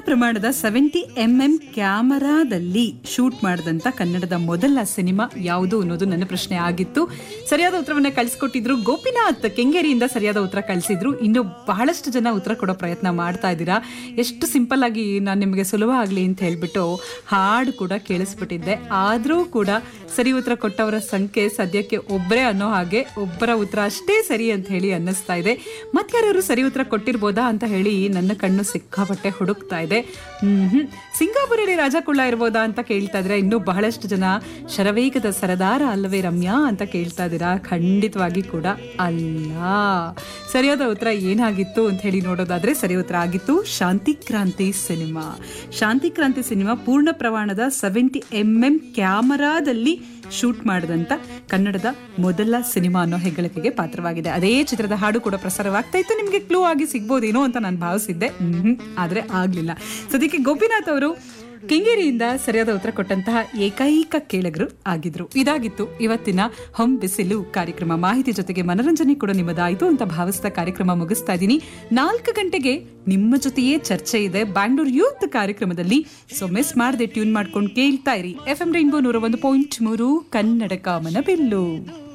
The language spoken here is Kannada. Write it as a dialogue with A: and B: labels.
A: ಪ್ರಮಾಣದ ಸೆವೆಂಟಿ ಎಂ ಎಂ ಕ್ಯಾಮರಾದಲ್ಲಿ ಶೂಟ್ ಮಾಡಿದಂತ ಕನ್ನಡದ ಮೊದಲ ಸಿನಿಮಾ ಯಾವುದು ಅನ್ನೋದು ನನ್ನ ಪ್ರಶ್ನೆ ಆಗಿತ್ತು ಸರಿಯಾದ ಉತ್ತರವನ್ನ ಕಳಿಸ್ಕೊಟ್ಟಿದ್ರು ಗೋಪಿನಾಥ್ ಕೆಂಗೇರಿಯಿಂದ ಸರಿಯಾದ ಉತ್ತರ ಕಳಿಸಿದ್ರು ಇನ್ನು ಬಹಳಷ್ಟು ಜನ ಉತ್ತರ ಕೊಡೋ ಪ್ರಯತ್ನ ಮಾಡ್ತಾ ಇದ್ದೀರಾ ಎಷ್ಟು ಸಿಂಪಲ್ ಆಗಿ ನಾನು ನಿಮಗೆ ಸುಲಭ ಆಗಲಿ ಅಂತ ಹೇಳ್ಬಿಟ್ಟು ಹಾಡು ಕೂಡ ಕೇಳಿಸ್ಬಿಟ್ಟಿದ್ದೆ ಆದರೂ ಕೂಡ ಸರಿ ಉತ್ತರ ಕೊಟ್ಟವರ ಸಂಖ್ಯೆ ಸದ್ಯಕ್ಕೆ ಒಬ್ಬರೇ ಅನ್ನೋ ಹಾಗೆ ಒಬ್ಬರ ಉತ್ತರ ಅಷ್ಟೇ ಸರಿ ಅಂತ ಹೇಳಿ ಅನ್ನಿಸ್ತಾ ಇದೆ ಮತ್ತಾರು ಸರಿ ಉತ್ತರ ಕೊಟ್ಟಿರ್ಬೋದಾ ಅಂತ ಹೇಳಿ ನನ್ನ ಕಣ್ಣು ಸಿಕ್ಕಾಪಟ್ಟೆ ಹುಡುಕ್ತಾ ಇದೆ ಹ್ಮ್ ಸಿಂಗಾಪುರಲ್ಲಿ ರಾಜಕುಳ್ಳ ಇರ್ಬೋದಾ ಅಂತ ಕೇಳ್ತಾ ಇದ್ರೆ ಇನ್ನೂ ಬಹಳಷ್ಟು ಜನ ಶರವೇಗದ ಸರದಾರ ಅಲ್ಲವೇ ರಮ್ಯಾ ಅಂತ ಕೇಳ್ತಾ ಇದ್ದೀರಾ ಖಂಡಿತವಾಗಿ ಕೂಡ ಅಲ್ಲ ಸರಿಯಾದ ಉತ್ತರ ಏನಾಗಿತ್ತು ಅಂತ ಹೇಳಿ ನೋಡೋದಾದ್ರೆ ಸರಿ ಉತ್ತರ ಆಗಿತ್ತು ಶಾಂತಿ ಕ್ರಾಂತಿ ಸಿನಿಮಾ ಶಾಂತಿ ಕ್ರಾಂತಿ ಸಿನಿಮಾ ಪೂರ್ಣ ಪ್ರಮಾಣದ ಸೆವೆಂಟಿ ಎಂ ಎಂ ಕ್ಯಾಮರಾದಲ್ಲಿ ಶೂಟ್ ಮಾಡಿದಂತ ಕನ್ನಡದ ಮೊದಲ ಸಿನಿಮಾ ಅನ್ನೋ ಹೆಗ್ಗಳಿಕೆಗೆ ಪಾತ್ರವಾಗಿದೆ ಅದೇ ಚಿತ್ರದ ಹಾಡು ಕೂಡ ಪ್ರಸಾರವಾಗ್ತಾ ಇತ್ತು ನಿಮಗೆ ಕ್ಲೂ ಆಗಿ ಸಿಗ್ಬೋದೇನೋ ಅಂತ ನಾನು ಭಾವಿಸಿದ್ದೆ ಹ್ಮ್ ಆದ್ರೆ ಆಗ್ಲಿಲ್ಲ ಸದ್ಯಕ್ಕೆ ಗೋಪಿನಾಥ್ ಅವರು ಕೆಂಗೇರಿಯಿಂದ ಸರಿಯಾದ ಉತ್ತರ ಕೊಟ್ಟಂತಹ ಏಕೈಕ ಕೇಳಗರು ಆಗಿದ್ರು ಇದಾಗಿತ್ತು ಇವತ್ತಿನ ಹೊಂ ಬಿಸಿಲು ಕಾರ್ಯಕ್ರಮ ಮಾಹಿತಿ ಜೊತೆಗೆ ಮನರಂಜನೆ ಕೂಡ ನಿಮ್ಮದಾಯಿತು ಅಂತ ಭಾವಿಸಿದ ಕಾರ್ಯಕ್ರಮ ಮುಗಿಸ್ತಾ ಇದ್ದೀನಿ ನಾಲ್ಕು ಗಂಟೆಗೆ ನಿಮ್ಮ ಜೊತೆಯೇ ಚರ್ಚೆ ಇದೆ ಬ್ಯಾಂಗ್ಳೂರ್ ಯೂತ್ ಕಾರ್ಯಕ್ರಮದಲ್ಲಿ ಸೊ ಮಿಸ್ ಮಾಡದೆ ಟ್ಯೂನ್ ಮಾಡ್ಕೊಂಡು ಕೇಳ್ತಾ ಇರಿ ಎಫ್ ಎಂ ರೈನ್ಬೋ ನೂರ ಒಂದು ಪಾಯಿಂಟ್ ಮೂರು ಕನ್ನಡ ಕಾಮನ ಬಿಲ್ಲು